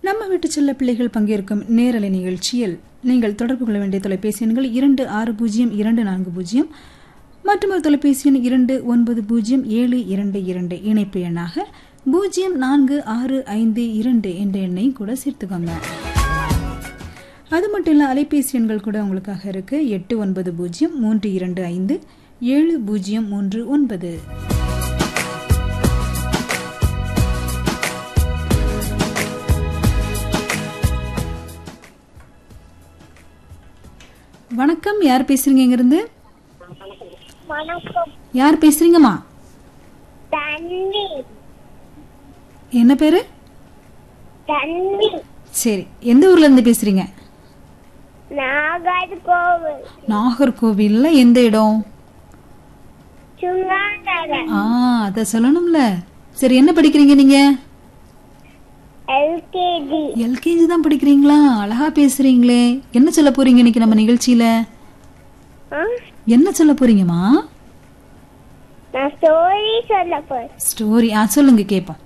நம்ம வீட்டு செல்ல பிள்ளைகள் பங்கேற்கும் நேரலை நிகழ்ச்சியில் நீங்கள் தொடர்பு கொள்ள வேண்டிய தொலைபேசி எண்கள் இரண்டு ஆறு பூஜ்ஜியம் இரண்டு நான்கு பூஜ்ஜியம் மற்றும் ஒரு தொலைபேசி எண் இரண்டு ஒன்பது பூஜ்ஜியம் ஏழு இரண்டு இரண்டு இணைப்பு எண்ணாக பூஜ்ஜியம் நான்கு ஆறு ஐந்து இரண்டு என்ற எண்ணையும் கூட சேர்த்துக்கோங்க அது மட்டும் இல்லை அலைபேசி எண்கள் கூட உங்களுக்காக இருக்கு எட்டு ஒன்பது பூஜ்ஜியம் மூன்று இரண்டு ஐந்து ஏழு பூஜ்ஜியம் மூன்று ஒன்பது வணக்கம் யார் பேசுறீங்க இங்கிருந்து வணக்கம் யார் பேசுறீங்கம்மா தண்ணி என்ன பேரு தண்ணி சரி எந்த ஊர்ல இருந்து பேசுறீங்க நாகர்கோவில் நாகர்கோவில்ல எந்த இடம் சுங்காநகர் ஆ அத சொல்லணும்ல சரி என்ன படிக்கிறீங்க நீங்க எல்கேஜி எல்கேஜி தான் படிக்கிறீங்களா அழகா பேசுறீங்களே என்ன சொல்ல போறீங்க இன்னைக்கு நம்ம நிகழ்ச்சியில என்ன சொல்ல போறீங்கம்மா நான் ஸ்டோரி சொல்ல போறேன் ஸ்டோரி ஆ சொல்லுங்க கேப்போம்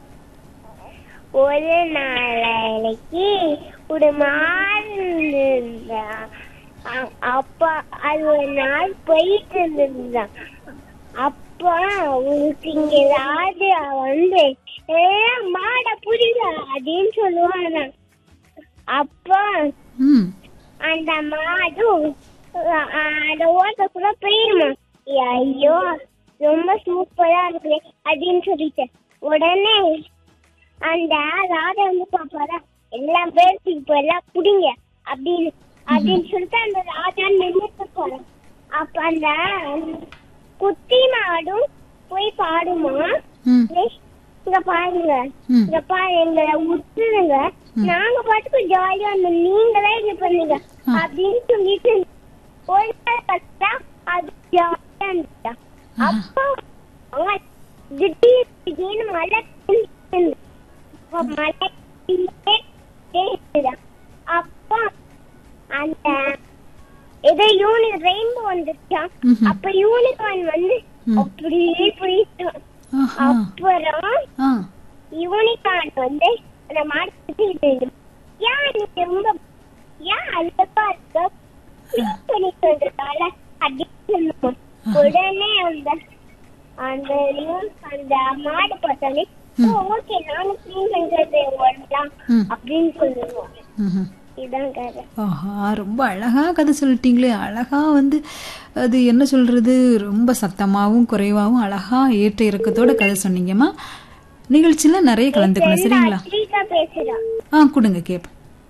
ஒரு நாளைக்கு ஒரு மாடு இருந்துதான். அ- அப்ப அது ஒரு நாள் போயிட்டு இருந்திருந்தான் அப்ப உனக்கு இங்க ராஜா வந்து "ஏய், மாட புரியுத அப்படின்னு சொல்லுவாங்க அப்ப ம் அந்த மாடு அ- அந்த ஓட்டக்குள்ள போயிருமா ஐயோ ரொம்ப சூப்பரா இருக்கு அப்படின்னு சொல்லிட்டு உடனே அந்த ராஜா வந்து பாப்பாரா எல்லாம் பேருக்கு இப்ப எல்லாம் குடிங்க அப்படின்னு அப்படின்னு சொல்லிட்டு அந்த ராஜா நின்றுட்டு போறான் அப்ப அந்த குட்டி மாடும் போய் பாடுமா ம் "ஏய், இங்க பாருங்க ம் இங்க பாரு எங்களை விட்டுருங்க நாங்க பாட்டுக்கு ஜாலியா இருந்தோம் நீங்களே இது பண்ணுங்க ஆ. அப்படின்னு சொல்லிட்டு ஒரு நாள் பார்த்தா அது ஜாலியா இருந்துச்சா அப்போ அவங்க திடீர் திடீர்னு மழை பெஞ்சுது. அப்ப மழை பெஞ்சுட்டே இருந்துதா. அப்போ அந்த ஏதோ யூனிக் ரெயின்போ வந்துச்சா ம்ஹும். அப்ப யூனிகார்ன் வந்து ம். அப்படியே போயிட்டோம் ஆஹா அப்புறம் ஆ யூனிகார்ன் வந்து அந்த மாடு சுத்திட்டு இருக்கு. ஏன் நீ ரொம்ப ஏன் அழகா இருக்க க்ளீன் பண்ணிட்டு வந்ததால அப்படின்னு சொல்லுவோம் உடனே அந்த அந்த யூன் அந்த மாடு பார்த்தோன்னே ஓகே நானும் க்ளீன் பண்றது வரலாம் ம். அப்படின்னு சொல்லுவோம் ம்ஹும். இதான் கதை ஆஹா ரொம்ப அழகா கதை சொல்லிட்டீங்களே அழகா வந்து அது என்ன சொல்றது ரொம்ப சத்தமாவும் குறைவாவும் அழகா ஏற்ற இறக்கத்தோட கதை சொன்னீங்கம்மா நிகழ்ச்சியில நிறைய கலந்துக்கணும் சரிங்களா ஸ்ரீகா பேசுறா ஆ கொடுங்க கேப்போம்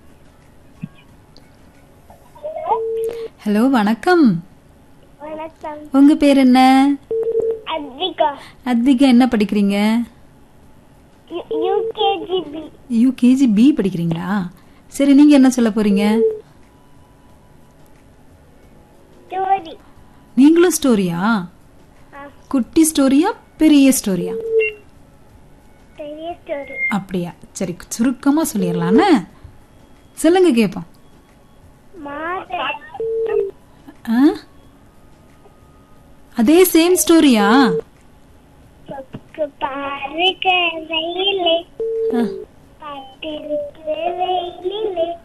ஹலோ வணக்கம் வணக்கம் உங்க பேர் என்ன அத்விகா அத்விகா என்ன படிக்கிறீங்க யூகேஜிபி யூகேஜி பி படிக்கிறீங்களா சரி நீங்க என்ன சொல்ல போறீங்க ஸ்டோரி நீங்களும் ஸ்டோரியா குட்டி ஸ்டோரியா பெரிய ஸ்டோரியா பெரிய ஸ்டோரி அப்படியா சரி சுருக்கமா சொல்லிடலான்னு சொல்லுங்க கேட்போம் மாத ஆ? அதே சேம் ஸ்டோரியா கொக்கு பாருக ரயிலே ஆ, காத்திருக்கிற வெயிலிலே